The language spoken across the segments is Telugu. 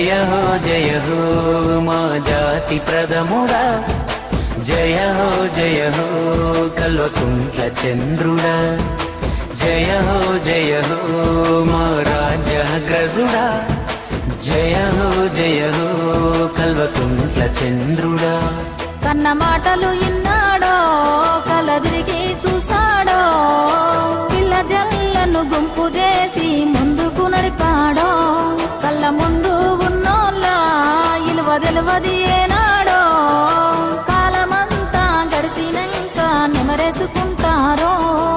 జయ హో జయ హో మా జాతి ప్రథముడా జయ హో జయ హో కల్వకుంట్ల చంద్రుడా జయ హో జయ హో మా రాజగ్రజుడా జయ హో జయ హో కల్వకుంట్ల చంద్రుడా కన్న మాటలు ఇన్నాడో కలదిరిగి చూసాడో పిల్ల జల్లను గుంపు చేసి ముందుకు నడిపాడో కళ్ళ ముందు ఉన్నోళ్ళ ఇలువ తెలువది ఏనాడో కాలమంతా గడిచినాక నిమరేసుకుంటారో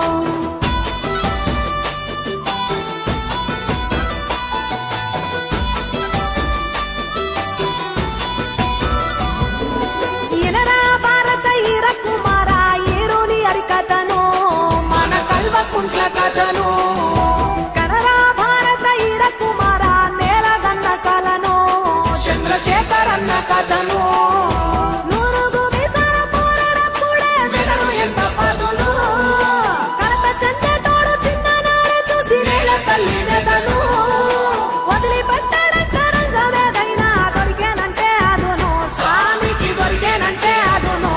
ఎనరా భారత ఈర కుమార ఏరోని అరికథను మన కల్వకుంట్ల కథను కనరా భారత ఈర కుమార నేలగన్న కలను చంద్రశేఖర్ అన్న కథను నూరుగు మీసాల పోరాడప్పుడే మెదడు ఎంత పదును కలత చెందేటోడు చిన్ననాడే చూసి నేల తల్లి మెదను వదిలిపెట్టాడంట రంగమేదైనా దొరికేనంటే అదును స్వామికి దొరికేనంటే అదును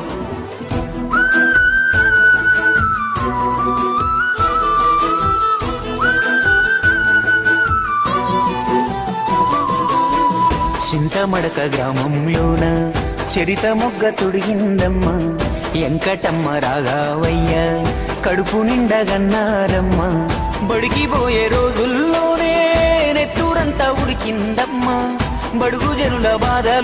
చింతమడక గ్రామంలోన చరిత మొగ్గ తొడిగిందమ్మ ఎంకటమ్మ రాగావయ్య కడుపు నిండగన్నారమ్మ బడికి పోయే రోజుల్లోనే నెత్తూరంతా ఉడికిందమ్మ బడుగు జనుల బాధ